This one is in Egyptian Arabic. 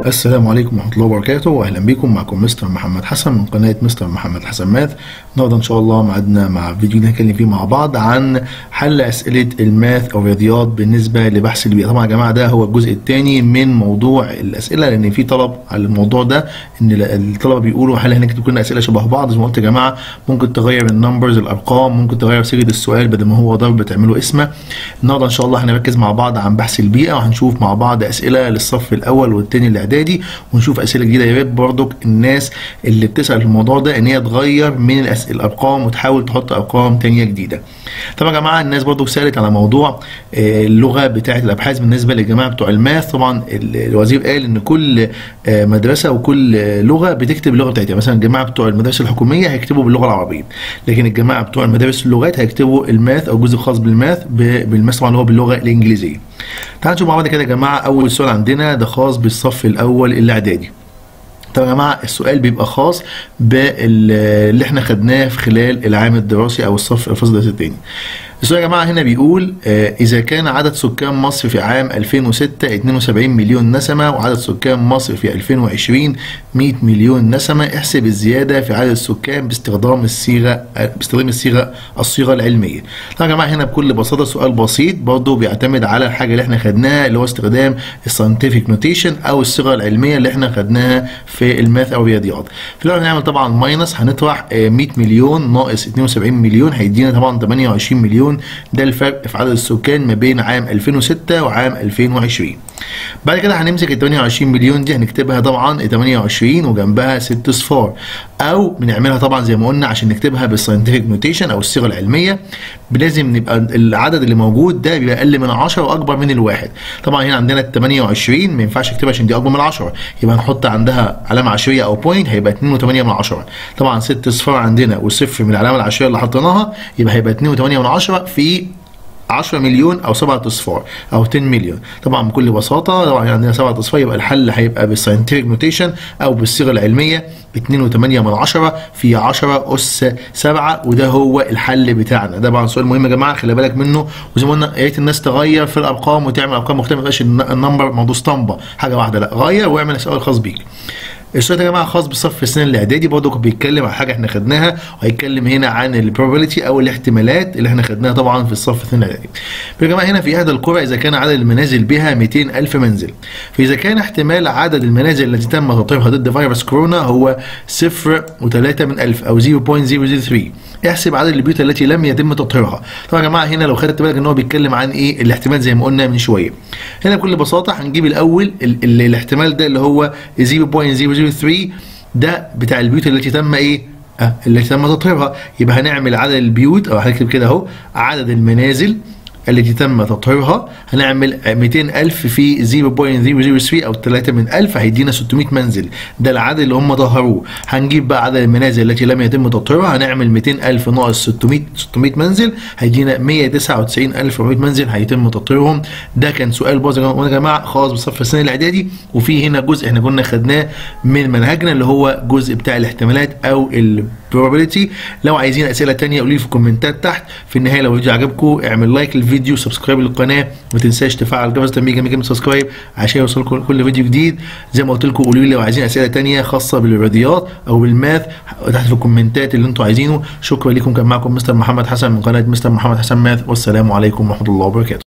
السلام عليكم ورحمة الله وبركاته وأهلا بكم معكم مستر محمد حسن من قناة مستر محمد حسن ماث النهاردة إن شاء الله معادنا مع فيديو هنتكلم فيه مع بعض عن حل أسئلة الماث أو الرياضيات بالنسبة لبحث البيئة طبعا يا جماعة ده هو الجزء الثاني من موضوع الأسئلة لأن في طلب على الموضوع ده إن الطلبة بيقولوا هل هنكتب كلنا أسئلة شبه بعض زي ما قلت يا جماعة ممكن تغير النمبرز الأرقام ممكن تغير صيغة السؤال بدل ما هو ضرب تعمله اسمه النهاردة إن شاء الله هنركز مع بعض عن بحث البيئة وهنشوف مع بعض أسئلة للصف الأول والثاني الإعدادي ونشوف اسئله جديده يا ريت برضك الناس اللي بتسال في الموضوع ده ان هي تغير من الأس... الارقام وتحاول تحط ارقام تانية جديده. طبعا يا جماعه الناس برضك سالت على موضوع اللغه بتاعه الابحاث بالنسبه للجماعه بتوع الماث طبعا الوزير قال ان كل مدرسه وكل لغه بتكتب اللغه بتاعتها مثلا الجماعه بتوع المدارس الحكوميه هيكتبوا باللغه العربيه لكن الجماعه بتوع المدارس اللغات هيكتبوا الماث او الجزء الخاص بالماث بالماث طبعا اللي هو باللغه الانجليزيه. تعالوا نشوف مع بعض كده يا جماعه اول سؤال عندنا ده خاص بالصف الاول الاعدادي طب يا جماعه السؤال بيبقى خاص باللي احنا خدناه في خلال العام الدراسي او الصف الفصل الدراسي الثاني السؤال يا جماعه هنا بيقول آه اذا كان عدد سكان مصر في عام 2006 72 مليون نسمه وعدد سكان مصر في 2020 100 مليون نسمه احسب الزياده في عدد السكان باستخدام الصيغه باستخدام الصيغه الصيغه العلميه. طبعا يا جماعه هنا بكل بساطه سؤال بسيط برضه بيعتمد على الحاجه اللي احنا خدناها اللي هو استخدام الساينتفك نوتيشن او الصيغه العلميه اللي احنا خدناها في الماث او الرياضيات. في الاول هنعمل طبعا ماينس هنطرح آه 100 مليون ناقص 72 مليون هيدينا طبعا 28 مليون ده الفرق في عدد السكان ما بين عام 2006 وعام 2020 بعد كده هنمسك ال 28 مليون دي هنكتبها طبعا 28 وجنبها 6 صفار او بنعملها طبعا زي ما قلنا عشان نكتبها بالساينتفك نوتيشن او الصيغه العلميه لازم نبقى العدد اللي موجود ده بيبقى اقل من 10 واكبر من الواحد طبعا هنا عندنا ال 28 ما ينفعش اكتبها عشان دي اكبر من 10 يبقى نحط عندها علامه عشريه او بوينت هيبقى 2.8 من 10 طبعا 6 صفار عندنا وصفر من العلامه العشريه اللي حطيناها يبقى هيبقى 2.8 من 10 في 10 مليون او 7 اصفار او 10 مليون طبعا بكل بساطه طبعا عندنا 7 اصفار يبقى الحل هيبقى بالساينتفك نوتيشن او بالصيغه العلميه 2.8 من 10 في 10 اس 7 وده هو الحل بتاعنا ده طبعا سؤال مهم يا جماعه خلي بالك منه وزي ما قلنا يا ريت الناس تغير في الارقام وتعمل ارقام مختلفه ما يبقاش النمبر موضوع اسطمبه حاجه واحده لا غير واعمل سؤال خاص بيك السؤال ده يا جماعه خاص بالصف السنه الاعدادي برضه بيتكلم عن حاجه احنا خدناها وهيتكلم هنا عن البروبابيلتي او الاحتمالات اللي احنا خدناها طبعا في الصف الثاني الاعدادي. يا جماعه هنا في احدى القرى اذا كان عدد المنازل بها 200 الف منزل فاذا كان احتمال عدد المنازل التي تم تطهيرها ضد فيروس كورونا هو 0.3 من ألف او 0.003 احسب عدد البيوت التي لم يتم تطهيرها. طبعا يا جماعه هنا لو خدت بالك ان هو بيتكلم عن ايه الاحتمال زي ما قلنا من شويه. هنا بكل بساطه هنجيب الاول ال ال الاحتمال ده اللي هو 0.003 ده بتاع البيوت التي تم ايه؟ أه التي تم تطهيرها يبقى هنعمل عدد البيوت او هنكتب كده اهو عدد المنازل التي تم تطهيرها هنعمل 200000 في 0.003 او 3 من 1000 هيدينا 600 منزل ده العدد اللي هم طهروه هنجيب بقى عدد المنازل التي لم يتم تطهيرها هنعمل 200000 ناقص 600 600 منزل هيدينا 199400 منزل هيتم تطهيرهم ده كان سؤال باظ يا جماعه خاص بصف السنه الاعدادي وفي هنا جزء احنا كنا خدناه من منهجنا اللي هو جزء بتاع الاحتمالات او البروبابيلتي لو عايزين اسئله ثانيه قولوا لي في الكومنتات تحت في النهايه لو الفيديو عجبكم اعمل لايك للفيديو فيديو سبسكرايب للقناه ما تنساش تفعل جرس التنبيه جنب كلمه سبسكرايب عشان يوصلكم كل فيديو جديد زي ما قلت لكم قولوا لي لو عايزين اسئله ثانيه خاصه بالرياضيات او بالماث تحت في الكومنتات اللي انتم عايزينه شكرا لكم كان معكم مستر محمد حسن من قناه مستر محمد حسن ماث والسلام عليكم ورحمه الله وبركاته